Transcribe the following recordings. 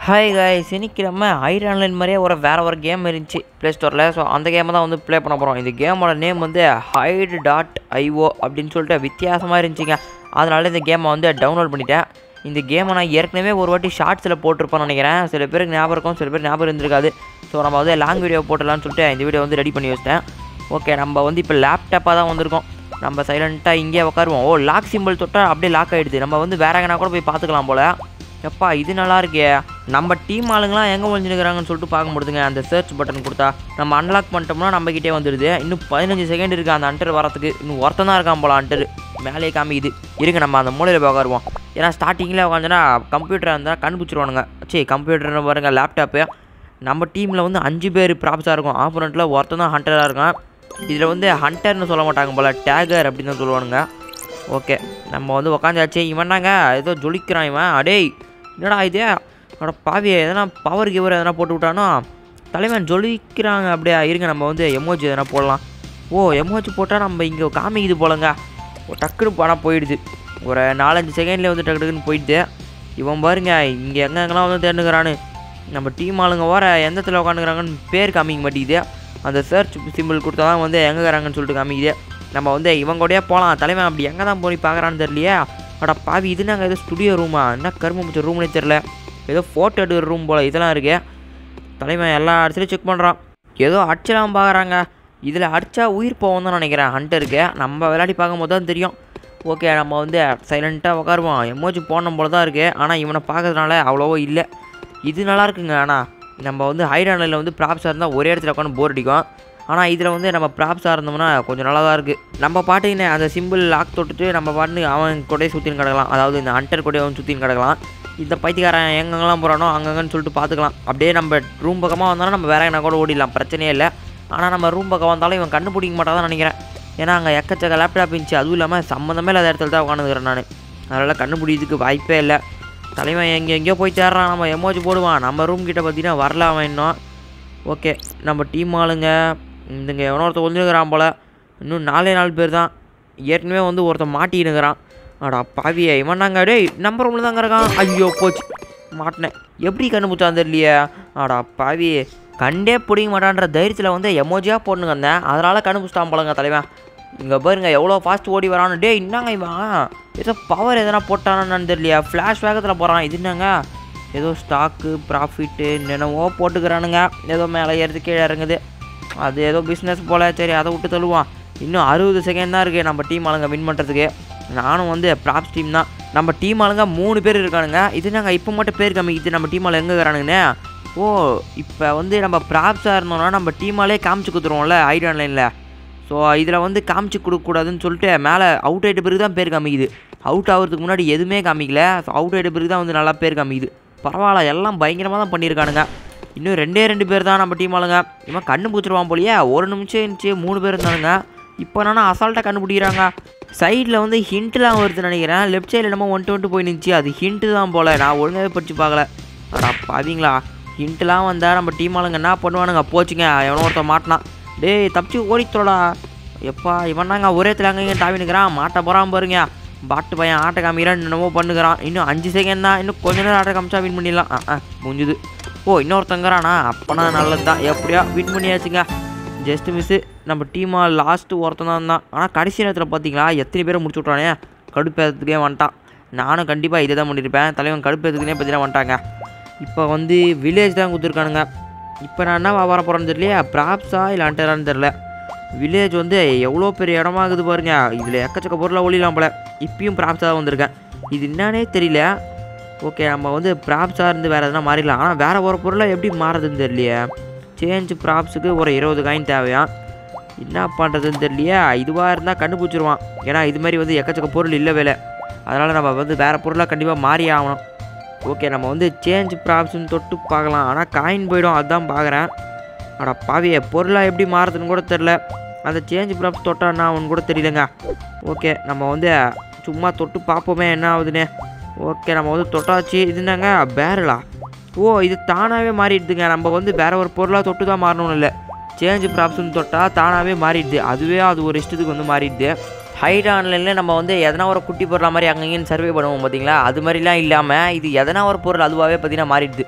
hi guys இன்னைக்கு நம்ம ஐர் online மாதிரியே ஒரு வேறு ஒரு கேம் இருந்துச்சு ப்ளே ஸ்டோரில் ஸோ அந்த கேமை தான் வந்து ப்ளே பண்ண போகிறோம் இந்த கேமோட நேம் வந்து ஹைடு டாட் ஐஓ அப்படின்னு சொல்லிட்டு வித்தியாசமாக இருந்துச்சுங்க அதனால இந்த கேமை வந்து டவுன்லோட் பண்ணிட்டேன் இந்த கேமை நான் ஏற்கனவே ஒரு வாட்டி ஷார்ட்ஸில் போட்டிருப்பேன்னு நினைக்கிறேன் சில பேருக்கு ஞாபகம் இருக்கும் சில பேர் ஞாபகம் இருந்திருக்காது ஸோ நம்ம வந்து லாங் வீடியோ போட்டுடலாம்னு சொல்லிட்டு இந்த வீடியோ வந்து ரெடி பண்ணி வச்சிட்டேன் ஓகே நம்ம வந்து இப்போ லேப்டாப்பாக தான் வந்திருக்கோம் நம்ம சைலண்ட்டாக இங்கே உட்காருவோம் ஓ லாக் சிம்பிள் தொட்டால் அப்படியே லாக் ஆகிடுது நம்ம வந்து வேற எங்கன்னா கூட போய் பார்த்துக்கலாம் போல் எப்பா இது நல்லா இருக்கே நம்ம டீம் ஆளுங்களாம் எங்கே ஒழிஞ்சுருக்கிறாங்கன்னு சொல்லிட்டு பார்க்க முடியுதுங்க அந்த சர்ச் பட்டன் கொடுத்தா நம்ம அன்லாக் பண்ணிட்டோம்னா நம்ம கிட்டே வந்துடுது இன்னும் பதினஞ்சு செகண்ட் இருக்குது அந்த அண்டர் வரத்துக்கு இன்னும் ஒருத்தன் தான் இருக்கான் போல அண்டர் மேலே காமிக்குது இருங்க நம்ம அந்த மூலையில் போய் உட்காருவோம் ஏன்னா ஸ்டார்டிங்கில் உட்காந்துனா கம்ப்யூட்டராக இருந்தால் கண்டுபிடிச்சிருவானுங்க சரி கம்ப்யூட்டர்னு பாருங்க லேப்டாப்பு நம்ம டீமில் வந்து அஞ்சு பேர் ப்ராப்ஸாக இருக்கும் ஆப்போனண்ட்டில் ஒருத்தன் தான் ஹண்டராக இருக்கான் இதில் வந்து ஹண்டர்னு சொல்ல மாட்டாங்க போல் டேகர் அப்படின்னு தான் சொல்லுவானுங்க ஓகே நம்ம வந்து உக்காந்தாச்சு இவன் தாங்க ஏதோ ஜொலிக்கிறான் இவன் அடேய் என்னடா இது அட பாவி எதனா பவர் கிவர் எதனா போட்டு விட்டானோ தலைவன் ஜொலிக்கிறாங்க அப்படியே இருங்க நம்ம வந்து எமோஜி எதனா போடலாம் ஓ எமோஜி போட்டால் நம்ம இங்கே காமிக்குது போலங்க ஓ, டக்குனு பணம் போயிடுது ஒரு நாலஞ்சு செகண்ட்லேயே வந்து டக்கு டக்குன்னு போயிடுது இவன் பாருங்க இங்கே எங்கெங்கெல்லாம் வந்து தேர்ந்துக்கிறான்னு நம்ம டீம் ஆளுங்க வர எந்த இடத்துல உட்காந்துக்கிறாங்கன்னு பேர் காமிக்க மாட்டேங்குது அந்த சர்ச் சிம்பிள் கொடுத்தா தான் வந்து எங்கே இருக்கிறாங்கன்னு சொல்லிட்டு காமிக்குது நம்ம வந்து இவங்க கூடயே போகலாம் தலைவன் அப்படி எங்கே தான் போய் பார்க்குறான்னு தெரியலையே அட பாவி இது நாங்கள் ஏதோ ஸ்டுடியோ ரூமா என்ன கரும்பு முடிச்ச ரூம்னே தெரில ஏதோ ஃபோட்டோ எடுக்கிற ரூம் போல் இதெல்லாம் இருக்கு தலைவன் எல்லா இடத்துலையும் செக் பண்ணுறான் ஏதோ அடிச்சலாம் பார்க்குறாங்க இதில் அடித்தா உயிர் போவோம் தான் நினைக்கிறேன் ஹண்டருக்கு நம்ம விளையாடி பார்க்கும்போது தான் தெரியும் ஓகே நம்ம வந்து சைலண்ட்டாக உட்காருவோம் எமோஜி போடணும் போல தான் இருக்குது ஆனால் இவனை பார்க்கறதுனால அவ்வளோவோ இல்லை இது நல்லா இருக்குங்க ஆனால் நம்ம வந்து ஹைடானில் வந்து ப்ராப்ஸாக இருந்தால் ஒரே இடத்துல உட்காந்து போர் அடிக்கும் ஆனால் இதில் வந்து நம்ம ப்ராப்ஸாக இருந்தோம்னா கொஞ்சம் நல்லா தான் இருக்குது நம்ம பாட்டுக்குன்னு அந்த சிம்பிள் லாக் தொட்டுட்டு நம்ம பாட்டு அவன் கூடயே சுற்றின்னு கிடக்கலாம் அதாவது இந்த ஹண்டர் கூடயே அவன் சுற்றின்னு கிடக்கலாம் இந்த பைத்தியக்காரன் எங்கெங்கெல்லாம் போகிறானோ அங்கங்கன்னு சொல்லிட்டு பார்த்துக்கலாம் அப்படியே நம்ம ரூம் பக்கமாக வந்தாலும் நம்ம வேற என்ன கூட ஓடிடலாம் பிரச்சனையே இல்லை ஆனால் நம்ம ரூம் பக்கம் வந்தாலும் இவன் கண்டுபிடிக்க மாட்டாதான் நினைக்கிறேன் ஏன்னா அங்கே எக்கச்சக்க லேப்டாப் இருந்துச்சு அதுவும் இல்லாமல் சம்மந்தமே இல்லாத இடத்துல தான் உட்காந்துக்கிறேன் நான் அதனால் கண்டுபிடிக்கிறதுக்கு வாய்ப்பே இல்லை தலைவன் எங்கே எங்கேயோ போய் தேடுறான் நம்ம எமோஜி போடுவான் நம்ம ரூம் கிட்ட பார்த்தீங்கன்னா வரல அவன் இன்னும் ஓகே நம்ம டீம் ஆளுங்க இந்துங்க எவனோ ஒருத்தன் ஒழிஞ்சுக்கிறான் போல் இன்னும் நாலே நாலு பேர் தான் ஏற்கனவே வந்து ஒருத்தன் மாட்டினுக்கிறான் அடா பாவியே இவன் நாங்கள் டேய் நம்ம ரூமில் தாங்க இருக்கான் ஐயோ போச்சு மாட்டினேன் எப்படி கண்டுபிடிச்சான் தெரியலையே அடா பாவி கண்டே பிடிக்க மாட்டான்ற தைரியத்தில் வந்து எமோஜியாக போட்டுங்க வந்தேன் அதனால் கண்டுபிடிச்சிட்டான் போலங்க தலைவன் இங்கே பாருங்க எவ்வளோ ஃபாஸ்ட் ஓடி வரான்னு டேய் என்னங்க இவன் ஏதோ பவர் எதனா போட்டானான்னு தெரியலையா ஃப்ளாஷ் வேகத்தில் போகிறான் இது என்னங்க ஏதோ ஸ்டாக்கு ப்ராஃபிட்டு என்னென்னவோ போட்டுக்கிறானுங்க ஏதோ மேலே ஏறுது கீழே இறங்குது அது ஏதோ பிஸ்னஸ் போல் சரி அதை விட்டு தள்ளுவான் இன்னும் அறுபது செகண்ட் தான் இருக்குது நம்ம டீம் ஆளுங்க வின் பண்ணுறதுக்கு நானும் வந்து ப்ராப்ஸ் டீம் தான் நம்ம டீம் ஆளுங்க மூணு பேர் இருக்கானுங்க இது நாங்கள் இப்போ மட்டும் பேர் கம்மிக்குது நம்ம டீம் ஆளு எங்கே இருக்கிறானுங்கண்ணே ஓ இப்போ வந்து நம்ம ப்ராப்ஸாக இருந்தோம்னா நம்ம டீம் ஆளே காமிச்சு கொடுத்துருவோம்ல ஐடி ஆன்லைனில் ஸோ இதில் வந்து காமிச்சு கொடுக்கக்கூடாதுன்னு சொல்லிட்டு மேலே அவுட் ஆகிட்ட பிறகு தான் பேர் காமிக்குது அவுட் ஆகிறதுக்கு முன்னாடி எதுவுமே காமிக்கல ஸோ அவுட் ஆகிட்ட பிறகு தான் வந்து நல்லா பேர் காமிக்குது பரவாயில்ல எல்லாம் பயங்கரமாக தான் பண்ணியிருக்கானுங்க இன்னும் ரெண்டே ரெண்டு பேர் தான் நம்ம டீம் ஆளுங்க இவன் கண்டுபிடிச்சிருவான் போலியே ஒரு நிமிஷம் இருந்துச்சு மூணு பேர் இருந்தானுங்க இப்போ என்னன்னா அசால்ட்டாக கண்டுபிடிக்கிறாங்க சைடில் வந்து ஹிண்ட்லாம் வருதுன்னு நினைக்கிறேன் லெஃப்ட் சைடில் என்னமோ ஒன்ட்டு ஒன்ட்டு போய் நின்றுச்சு அது ஹிண்ட்டு தான் போல் நான் ஒழுங்காகவே படித்து பார்க்கல அடா பாவீங்களா ஹிண்ட்லாம் வந்தால் நம்ம டீம் ஆளுங்க என்ன பண்ணுவானுங்க போச்சுங்க எவனோ ஒருத்தன் மாட்டினான் டேய் தப்பிச்சு ஓடித்தோடா எப்பா இவன் தாங்க ஒரே இடத்துல அங்கே தாவி நிற்கிறான் மாட்ட போகிறான் பாருங்க பாட்டு பையன் ஆட்டை காமிக்கிறான் என்னமோ பண்ணுகிறான் இன்னும் அஞ்சு செகண்ட் தான் இன்னும் கொஞ்ச நேரம் ஆட்டை காமிச்சா வின் பண்ணிடலாம் ஆ ஆ முடிஞ்சுது ஓ இன்னொருத்தங்கிறானா அப்போனா நல்லது தான் எப்படியா வின் பண்ணியாச்சுங்க ஜஸ்ட் மிஸ்ஸு நம்ம டீமாக லாஸ்ட்டு ஒருத்தன் தான் இருந்தான் ஆனால் கடைசி நேரத்தில் பார்த்தீங்களா எத்தனை பேரை முடிச்சு விட்றானே கடுப்பேறதுக்கே வந்துட்டான் நானும் கண்டிப்பாக இதை தான் பண்ணியிருப்பேன் தலைவன் கடுப்பேறதுக்குனே பார்த்தீங்கன்னா வந்துட்டாங்க இப்போ வந்து வில்லேஜ் தான் கொடுத்துருக்கானுங்க இப்போ நான் என்ன வர போகிறேன்னு தெரியலையா ப்ராப்ஸா இல்லை அண்டரான்னு தெரில வில்லேஜ் வந்து எவ்வளோ பெரிய இடமா இருக்குது பாருங்க இதில் எக்கச்சக்க பொருளை ஒழிலாம் போல இப்பயும் ப்ராப்ஸாக தான் வந்திருக்கேன் இது என்னன்னே தெரியல ஓகே நம்ம வந்து ப்ராப்ஸாக இருந்து வேறு எதனா மாறிடலாம் ஆனால் வேறு ஒரு பொருளை எப்படி மாறுதுன்னு தெரியலையே சேஞ்ச் ப்ராப்ஸுக்கு ஒரு இருபது காயின் தேவையா என்ன பண்ணுறதுன்னு தெரியலையே இதுவாக இருந்தால் கண்டுபிடிச்சிருவான் ஏன்னா இது மாதிரி வந்து எக்கச்சக்க பொருள் இல்லை வேலை அதனால் நம்ம வந்து வேறு பொருளாக கண்டிப்பாக மாறி ஆகணும் ஓகே நம்ம வந்து சேஞ்ச் ப்ராப்ஸ்னு தொட்டு பார்க்கலாம் ஆனால் காயின் போயிடும் அதுதான் பார்க்குறேன் அட பாவிய பொருளாக எப்படி மாறுதுன்னு கூட தெரில அந்த சேஞ்ச் ப்ராப்ஸ் தொட்டான்னா அவனு கூட தெரியலங்க ஓகே நம்ம வந்து சும்மா தொட்டு பார்ப்போமே என்ன ஆகுதுன்னு ஓகே நம்ம வந்து தொட்டாச்சு இது என்னங்க பேரலா ஓ இது தானாகவே மாறிடுதுங்க நம்ம வந்து வேற ஒரு பொருளாக தொட்டு தான் மாறணும்னு இல்லை சேஞ்ச் ப்ராப்ஸ்னு தொட்டால் தானாகவே மாறிடுது அதுவே அது ஒரு இஷ்டத்துக்கு வந்து மாறிடுது ஹைட் ஆன்லைனில் நம்ம வந்து எதனா ஒரு குட்டி பொருள் மாதிரி அங்கங்கேயும் சர்வே பண்ணுவோம் பார்த்தீங்களா அது மாதிரிலாம் இல்லாமல் இது எதனா ஒரு பொருள் அதுவாகவே பார்த்தீங்கன்னா மாறிடுது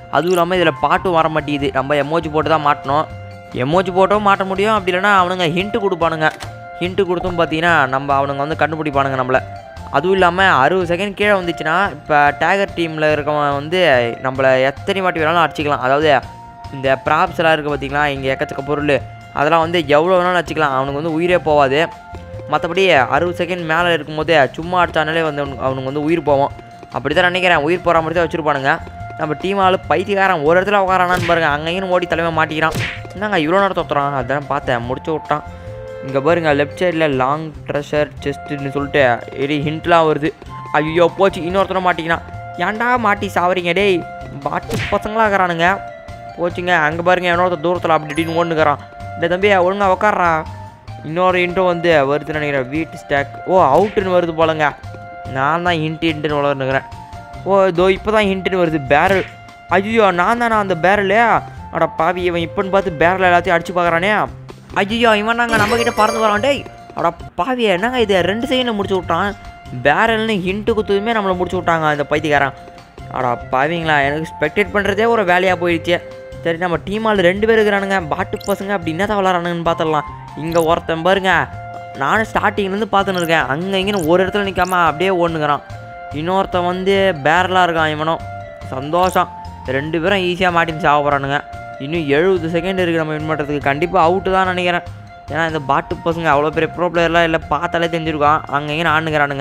அதுவும் இல்லாமல் இதில் பாட்டும் வர மாட்டேங்குது நம்ம எமோஜி போட்டு தான் மாட்டணும் எமோஜி போட்டும் மாட்ட முடியும் அப்படி இல்லைன்னா அவனுங்க ஹிண்ட்டு கொடுப்பானுங்க ஹிண்ட்டு கொடுத்தும் பார்த்தீங்கன்னா நம்ம அவனுங்க வந்து கண்டுபிடிப்பானுங்க நம்மளை அதுவும் இல்லாமல் அறுபது செகண்ட் கீழே வந்துச்சுன்னா இப்போ டேகர் டீமில் இருக்கவன் வந்து நம்மளை எத்தனை வாட்டி வேணாலும் அடிச்சிக்கலாம் அதாவது இந்த ப்ராப்ஸ் எல்லாம் இருக்குது பார்த்தீங்களா இங்கே எக்கச்சக்க பொருள் அதெல்லாம் வந்து எவ்வளோ வேணாலும் அடிச்சிக்கலாம் அவனுக்கு வந்து உயிரே போகாது மற்றபடி அறுபது செகண்ட் மேலே இருக்கும்போது சும்மா அடிச்சானாலே வந்து அவனுக்கு அவனுக்கு வந்து உயிர் போவோம் அப்படி தான் நினைக்கிறேன் உயிர் போகிற மாதிரி தான் வச்சுருப்பானுங்க நம்ம டீம் ஆள் பைத்தியக்காரன் ஒரு இடத்துல உட்காரானான்னு பாருங்க அங்கேயும் ஓடி தலைமை மாட்டிக்கிறான் என்னங்க இவ்வளோ நேரம் தொத்துறான் அதான் பார்த்தேன் முடிச்சு விட்டான் இங்கே பாருங்க லெஃப்ட் சைடில் லாங் ட்ரெஷர் செஸ்ட்டுன்னு சொல்லிட்டு எரி ஹிண்ட்லாம் வருது ஐயோ போச்சு இன்னொருத்தனை மாட்டிக்கினான் ஏன்டா மாட்டி சாவறீங்க டேய் பாட்டு பசங்களாக இருக்கிறானுங்க போச்சுங்க அங்கே பாருங்க இன்னொருத்த தூரத்தில் அப்படி இப்படின்னு ஓடுனுக்கிறான் இந்த தம்பி ஒழுங்கா உக்காடுறா இன்னொரு இன்ட்ரோ வந்து வருதுன்னு நினைக்கிறேன் வீட்டு ஸ்டாக் ஓ அவுட்டுன்னு வருது போலங்க நான் தான் ஹிண்ட் ஹிண்ட்டுன்னு வளர்ந்துக்கிறேன் ஓ இதோ இப்போ தான் ஹிண்ட்டுன்னு வருது பேரல் ஐயோ நான் தானே அந்த பேரலு அட பாவி இவன் இப்போன்னு பார்த்து பேரல் எல்லாத்தையும் அடிச்சு பார்க்குறானே ஐயோ இவன் நாங்கள் நம்மக்கிட்ட பறந்து வரான் டேய் அட பாவி என்னங்க இது ரெண்டு செகண்டில் முடிச்சு விட்டான் பேரல்னு ஹிண்ட்டு குத்துதுமே நம்மளை முடிச்சு விட்டாங்க அந்த பைத்தியக்காரன் அடா பாவிங்களா எனக்கு ஸ்பெக்டேட் பண்ணுறதே ஒரு வேலையாக போயிடுச்சு சரி நம்ம டீம் ஆள் ரெண்டு பேர் இருக்கிறானுங்க பாட்டு பசங்க அப்படி என்ன தான் விளாட்றானுங்கன்னு பார்த்துடலாம் இங்கே ஒருத்தன் பாருங்க நானும் ஸ்டார்டிங்லேருந்து பார்த்துன்னு இருக்கேன் அங்கே இங்கேன்னு ஒரு இடத்துல நிற்காம அப்படியே ஓடுனுக்கிறான் இன்னொருத்தன் வந்து பேரலாக இருக்கான் இவனும் சந்தோஷம் ரெண்டு பேரும் ஈஸியாக மாட்டின்னு சாக போகிறானுங்க இன்னும் எழுபது செகண்ட் இருக்குது நம்ம வின் பண்ணுறதுக்கு கண்டிப்பாக அவுட்டு தான் நினைக்கிறேன் ஏன்னா இந்த பாட்டு பசங்க அவ்வளோ பெரிய ப்ரோ பிளேயர்லாம் இல்லை பார்த்தாலே தெரிஞ்சிருக்கான் அங்கே இங்கே ஆணுங்கிறானுங்க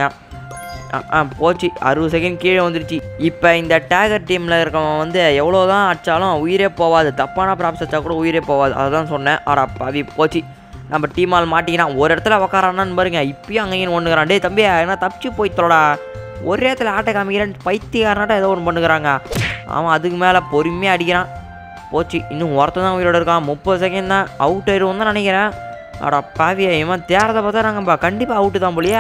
ஆ ஆ போச்சு அறுபது செகண்ட் கீழே வந்துருச்சு இப்போ இந்த டேகர் டீமில் இருக்கவன் வந்து எவ்வளோ தான் அடித்தாலும் உயிரே போகாது தப்பான ப்ராப்ஸ் வச்சா கூட உயிரே போகாது அதை தான் சொன்னேன் ஆடா பாவி போச்சு நம்ம டீம் ஆள் மாட்டிக்கிறான் ஒரு இடத்துல உக்காரானான்னு பாருங்க இப்பயும் அங்கேயும் ஒன்றுங்கிறான் டேய் தம்பி என்ன தப்பிச்சு போய் தொலைடா ஒரே இடத்துல ஆட்டை காமிக்கிறேன் பைத்தியக்காரனாட்ட ஏதோ ஒன்று பண்ணுகிறாங்க அவன் அதுக்கு மேலே பொறுமையாக அடிக்கிறான் போச்சு இன்னும் ஒருத்தன் தான் உயிரோட இருக்கான் முப்பது செகண்ட் தான் அவுட் ஆயிடுவோம் தான் நினைக்கிறேன் அடா பாவியா இவன் தேரதை பார்த்தா நாங்கப்பா கண்டிப்பாக அவுட்டு தான் போலியா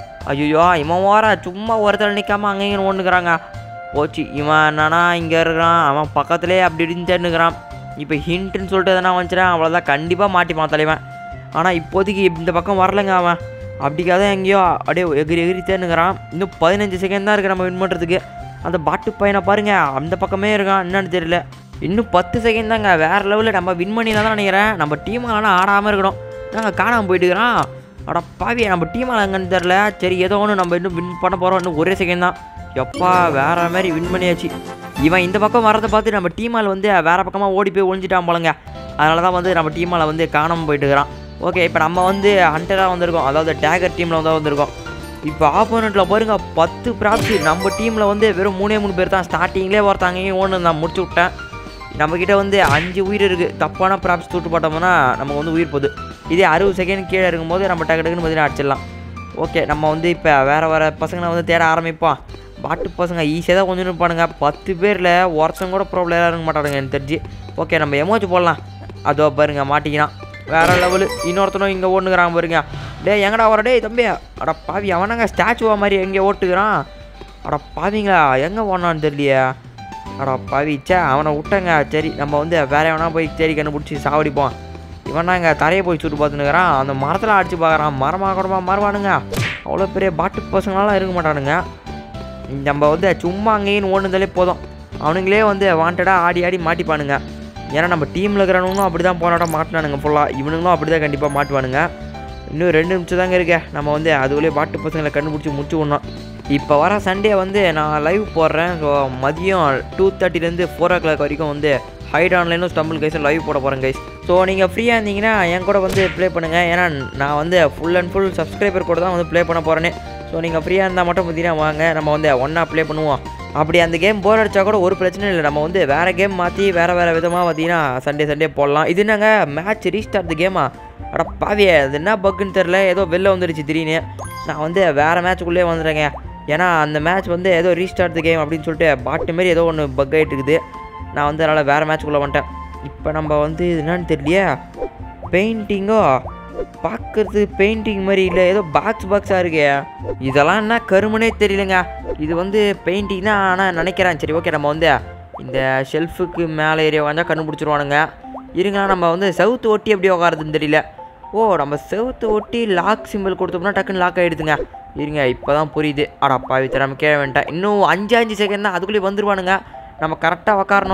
ஐயோ இவன் ஓர சும்மா ஒருத்தர் நிற்காம அங்கேயும் ஒன்றுக்கிறாங்க போச்சு இவன் என்னன்னா இங்கே இருக்கிறான் அவன் பக்கத்துலேயே அப்படி இப்படின்னு தேர்னுக்கிறான் இப்போ ஹிண்ட்டுன்னு சொல்லிட்டு எதனா வந்துச்சுன்னா அவ்வளோதான் கண்டிப்பாக மாட்டிப்பான் தலைவன் ஆனால் இப்போதைக்கு இந்த பக்கம் வரலைங்க அவன் அப்படிக்காத எங்கேயோ அப்படியே எகிரி எகிரி தேர்னுக்கிறான் இன்னும் பதினஞ்சு செகண்ட் தான் இருக்குது நம்ம வின் பண்ணுறதுக்கு அந்த பாட்டு பையனை பாருங்க அந்த பக்கமே இருக்கான் என்னன்னு தெரியல இன்னும் பத்து செகண்ட் தாங்க வேறு லெவலில் நம்ம வின் பண்ணி தான் நினைக்கிறேன் நம்ம டீம் ஆனால் ஆடாமல் இருக்கணும் நாங்கள் காணாமல் போயிட்டு இருக்கிறோம் அட பாவி நம்ம டீம் எங்கன்னு தெரில சரி ஏதோ ஒன்று நம்ம இன்னும் வின் பண்ண போகிறோம் இன்னும் ஒரே செகண்ட் தான் எப்பா வேற மாதிரி வின் பண்ணியாச்சு இவன் இந்த பக்கம் வரதை பார்த்து நம்ம டீம் ஆள் வந்து வேற பக்கமாக ஓடி போய் ஒழிஞ்சிட்டான் போலங்க அதனால தான் வந்து நம்ம டீம் ஆளை வந்து காணாமல் போயிட்டு இருக்கிறான் ஓகே இப்போ நம்ம வந்து ஹண்டராக வந்திருக்கோம் அதாவது டேகர் டீமில் வந்து வந்திருக்கோம் இப்போ ஆப்போனண்ட்டில் பாருங்க பத்து ப்ராப்ஸ் நம்ம டீமில் வந்து வெறும் மூணே மூணு பேர் தான் ஸ்டார்டிங்லேயே ஒருத்தாங்க ஒன்று நான் முடிச்சு விட்டேன் நம்மக்கிட்ட வந்து அஞ்சு உயிர் இருக்குது தப்பான ப்ராப்ஸ் தூட்டு போட்டோம்னா நமக்கு வந்து உயிர் போகுது இதே அறுபது செகண்ட் கீழே இருக்கும்போது நம்ம டக்கு டக்குன்னு பார்த்தீங்கன்னா அடிச்சிடலாம் ஓகே நம்ம வந்து இப்போ வேறு வேறு பசங்களை வந்து தேட ஆரம்பிப்போம் பாட்டு பசங்க ஈஸியாக தான் கொஞ்சம் இருப்பானுங்க பத்து பேரில் ஒருத்தங்க கூட ப்ராப்ளம் இருக்க மாட்டானுங்க எனக்கு தெரிஞ்சு ஓகே நம்ம எமோச்சு போடலாம் அதோ பாருங்க மாட்டிக்கிறான் வேற லெவலு இன்னொருத்தனும் இங்கே ஓட்டுக்கிறான் பாருங்க டேய் எங்கடா வர டேய் தம்பி அட பாவி அவனாங்க ஸ்டாச்சுவா மாதிரி எங்கே ஓட்டுக்கிறான் அட பாவிங்களா எங்கே ஓடனான்னு தெரியலையே அட பாவி ச்சே அவனை விட்டங்க சரி நம்ம வந்து வேற எவனா போய் தேடி கண்டுபிடிச்சி சாவடிப்போம் இவன் இங்கே தரையை போய் சுட்டு பார்த்துனுக்கிறான் அந்த மரத்தில் அடிச்சு பார்க்குறான் மரமாக கூடமா மரவானுங்க அவ்வளோ பெரிய பாட்டு பசங்களாம் இருக்க மாட்டானுங்க நம்ம வந்து சும்மா அங்கேயும் ஓடுனதாலே போதும் அவனுங்களே வந்து வாண்டடாக ஆடி ஆடி மாட்டிப்பானுங்க ஏன்னா நம்ம டீமில் இருக்கிறவனுங்களும் அப்படி தான் போராட்டம் மாட்டினானுங்க ஃபுல்லாக இவனுங்களும் அப்படி தான் கண்டிப்பாக மாட்டுவானுங்க இன்னும் ரெண்டு நிமிஷம் தாங்க இருக்கே நம்ம வந்து அதுக்குள்ளேயே பாட்டு பசங்களை கண்டுபிடிச்சி முடிச்சு விடணும் இப்போ வர சண்டே வந்து நான் லைவ் போடுறேன் ஸோ மதியம் டூ தேர்ட்டிலேருந்து ஃபோர் ஓ கிளாக் வரைக்கும் வந்து ஹைட் ஆன்லைனும் ஸ்டம்பிள் கைஸும் லைவ் போட போகிறேன் கைஸ் ஸோ நீங்கள் ஃப்ரீயாக இருந்தீங்கன்னா என் கூட வந்து ப்ளே பண்ணுங்கள் ஏன்னா நான் வந்து ஃபுல் அண்ட் ஃபுல் சப்ஸ்கிரைபர் கூட தான் வந்து ப்ளே பண்ண போகிறேனே ஸோ நீங்கள் ஃப்ரீயாக இருந்தால் மட்டும் பார்த்தீங்கன்னா வாங்க நம்ம வந்து ஒன்றா ப்ளே பண்ணுவோம் அப்படி அந்த கேம் போர் அடிச்சா கூட ஒரு பிரச்சனையும் இல்லை நம்ம வந்து வேறு கேம் மாற்றி வேறு வேறு விதமாக பார்த்தீங்கன்னா சண்டே சண்டே போடலாம் இது என்னங்க மேட்ச் ரீஸ்டார்ட் கேமா அட பாவியே அது என்ன பக்குன்னு தெரில ஏதோ வெளில வந்துடுச்சு திடீர்னு நான் வந்து வேறு மேட்ச்சுக்குள்ளே வந்துடுறேங்க ஏன்னா அந்த மேட்ச் வந்து ஏதோ ரீஸ்டார்ட் த கேம் அப்படின்னு சொல்லிட்டு பாட்டு மாரி ஏதோ ஒன்று பக் ஆகிட்டு இருக்குது நான் வந்து அதனால் வேறு மேட்ச்சுக்குள்ளே வந்துட்டேன் இப்போ நம்ம வந்து இது என்னன்னு தெரியலையே பெயிண்டிங்கோ பார்க்கறது பெயிண்டிங் மாதிரி இல்லை ஏதோ பாக்ஸ் பாக்ஸாக இருக்கே இதெல்லாம் என்ன கருமனே தெரியலங்க இது வந்து பெயிண்டிங் தான் ஆனால் நினைக்கிறேன் சரி ஓகே நம்ம வந்து இந்த ஷெல்ஃபுக்கு மேலே ஏரியா வந்தால் கண்டுபிடிச்சிருவானுங்க இருங்க நம்ம வந்து செவுத்து ஒட்டி எப்படி உட்காருதுன்னு தெரியல ஓ நம்ம செவுத்து ஒட்டி லாக் சிம்பிள் கொடுத்தோம்னா டக்குன்னு லாக் ஆகிடுதுங்க இருங்க இப்போ தான் புரியுது அடா பாவி நம்ம கேட்க வேண்டாம் இன்னும் அஞ்சு அஞ்சு செகண்ட் தான் அதுக்குள்ளேயே வந்துருவானுங்க நம்ம கரெக்டாக உக்காரணும்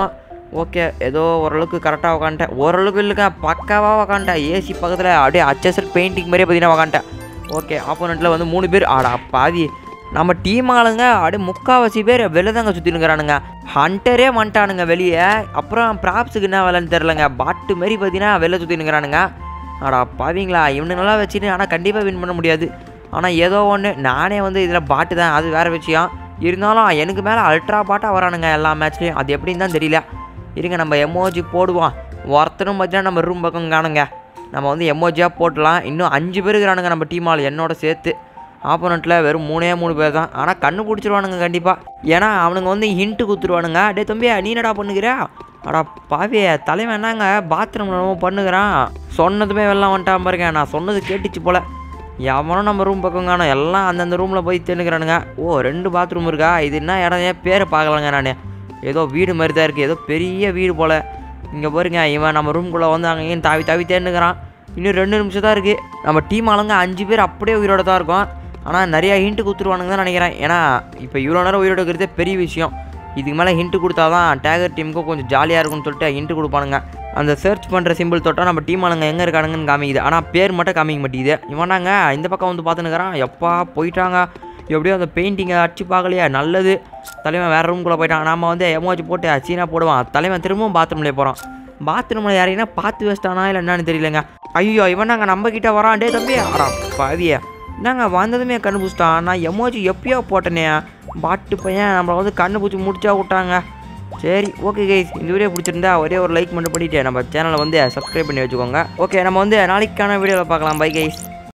ஓகே ஏதோ ஓரளவுக்கு கரெக்டாக உக்காந்துட்டேன் ஓரளவுக்கு இல்லைங்க பக்காவாக உக்காந்துட்டேன் ஏசி பக்கத்தில் அப்படியே அச்சசர் பெயிண்டிங் மாதிரியே பார்த்தீங்கன்னா உக்காந்துட்டேன் ஓகே ஆப்போனண்ட்டில் வந்து மூணு பேர் ஆடா பாவி நம்ம டீம் ஆளுங்க அப்படியே முக்காவாசி பேர் வெளில தாங்க சுற்றினுங்கிறானுங்க ஹண்டரே வந்துட்டானுங்க வெளியே அப்புறம் ப்ராப்ஸுக்கு என்ன வேலைன்னு தெரிலங்க பாட்டு மாரி பார்த்தீங்கன்னா வெளில சுற்றினுங்கிறானுங்க ஆடா பாவிங்களா இவனுங்களாம் வச்சுட்டு ஆனால் கண்டிப்பாக வின் பண்ண முடியாது ஆனால் ஏதோ ஒன்று நானே வந்து இதில் பாட்டு தான் அது வேறு விஷயம் இருந்தாலும் எனக்கு மேலே அல்ட்ரா பாட்டாக வரானுங்க எல்லா மேட்ச்லேயும் அது எப்படின்னு தான் தெரியல இருங்க நம்ம எமோஜி போடுவோம் ஒருத்தரும் பார்த்தீங்கன்னா நம்ம ரூம் பக்கம் காணுங்க நம்ம வந்து எமோஜியாக போட்டலாம் இன்னும் அஞ்சு பேர் இருக்கிறானுங்க நம்ம டீம் ஆள் என்னோட சேர்த்து ஆப்போனண்ட்டில் வெறும் மூணே மூணு பேர் தான் ஆனால் கண்ணு பிடிச்சிருவானுங்க கண்டிப்பாக ஏன்னா அவனுங்க வந்து ஹிண்ட்டு குத்துருவானுங்க டே தம்பி நீ என்னடா பண்ணுகிற அடா பாவிய தலைவன் என்னங்க பாத்ரூமில் பண்ணுகிறான் சொன்னதுமே வெள்ளம் வந்துட்டான் பாருங்க நான் சொன்னது கேட்டுச்சு போல எவனும் நம்ம ரூம் பக்கம் காணும் எல்லாம் அந்தந்த ரூமில் போய் தின்னுக்கிறானுங்க ஓ ரெண்டு பாத்ரூம் இருக்கா இது என்ன இடம் ஏன் பேரை பார்க்கலங்க நான் ஏதோ வீடு மாதிரி தான் இருக்குது ஏதோ பெரிய வீடு போல் இங்கே பாருங்க இவன் நம்ம ரூம்குள்ளே வந்து அங்கேயும் தாவி தாவி தேர்ந்துக்கிறான் இன்னும் ரெண்டு நிமிஷம் தான் இருக்குது நம்ம டீம் ஆளுங்க அஞ்சு பேர் அப்படியே உயிரோட தான் இருக்கும் ஆனால் நிறையா ஹிண்ட்டு கொடுத்துருவானுங்க தான் நினைக்கிறேன் ஏன்னா இப்போ இவ்வளோ நேரம் உயிரோட இருக்கிறதே பெரிய விஷயம் இதுக்கு மேலே ஹிண்ட்டு கொடுத்தா தான் டேகர் டீமுக்கும் கொஞ்சம் ஜாலியாக இருக்கும்னு சொல்லிட்டு ஹிண்ட்டு கொடுப்பானுங்க அந்த சர்ச் பண்ணுற சிம்பிள் தொட்டால் நம்ம டீம் ஆளுங்க எங்கே இருக்கானுங்கன்னு காமிக்குது ஆனால் பேர் மட்டும் காமிக்க மாட்டேங்குது இவனாங்க இந்த பக்கம் வந்து பார்த்துனுக்கிறான் எப்பா போயிட்டாங்க எப்படியோ அந்த பெயிண்டிங்கை அடிச்சு பார்க்கலையா நல்லது தலைவன் வேறு ரூம்குள்ளே போயிட்டான் நாம வந்து எமோஜி போட்டு சீனா போடுவான் தலைவன் திரும்பவும் பாத்ரூம்லேயே போகிறான் பாத்ரூமில் யாரையும் பார்த்து வச்சிட்டானா இல்லை என்னன்னு தெரியலங்க ஐயோ இவன் நாங்கள் நம்ம கிட்ட வரான் டே தம்பி அடா பாவிய நாங்கள் வந்ததுமே கண்ணு பிடிச்சிட்டான் நான் எமோஜி எப்பயோ போட்டனே பாட்டு பையன் நம்மளை வந்து கண்ணு பிடிச்சி முடிச்சா விட்டாங்க சரி ஓகே கைஸ் இந்த வீடியோ பிடிச்சிருந்தா ஒரே ஒரு லைக் மட்டும் பண்ணிவிட்டு நம்ம சேனலை வந்து சப்ஸ்கிரைப் பண்ணி வச்சுக்கோங்க ஓகே நம்ம வந்து நாளைக்கான வீடியோவில் பார்க்கலாம் பை கைஸ்